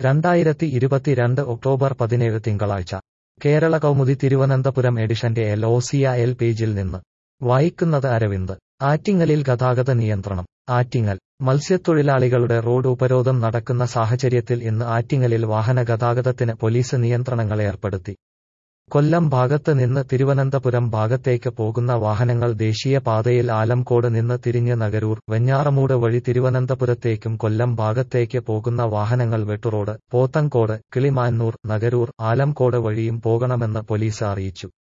രണ്ടായിരത്തി ഇരുപത്തിരണ്ട് ഒക്ടോബർ പതിനേഴ് തിങ്കളാഴ്ച കേരള കൗമുദി തിരുവനന്തപുരം എഡിഷന്റെ എൽ ഒ സി എൽ പേജിൽ നിന്ന് വായിക്കുന്നത് അരവിന്ദ് ആറ്റിങ്ങലിൽ ഗതാഗത നിയന്ത്രണം ആറ്റിങ്ങൽ മത്സ്യത്തൊഴിലാളികളുടെ റോഡ് ഉപരോധം നടക്കുന്ന സാഹചര്യത്തിൽ ഇന്ന് ആറ്റിങ്ങലിൽ വാഹന ഗതാഗതത്തിന് പോലീസ് നിയന്ത്രണങ്ങൾ ഏർപ്പെടുത്തി കൊല്ലം ഭാഗത്ത് നിന്ന് തിരുവനന്തപുരം ഭാഗത്തേക്ക് പോകുന്ന വാഹനങ്ങൾ ദേശീയ പാതയിൽ ആലംകോട് നിന്ന് തിരിഞ്ഞ് നഗരൂർ വെഞ്ഞാറമൂട് വഴി തിരുവനന്തപുരത്തേക്കും കൊല്ലം ഭാഗത്തേക്ക് പോകുന്ന വാഹനങ്ങൾ വെട്ടുറോഡ് പോത്തൻകോട് കിളിമാന്നൂർ നഗരൂർ ആലംകോട് വഴിയും പോകണമെന്ന് പോലീസ് അറിയിച്ചു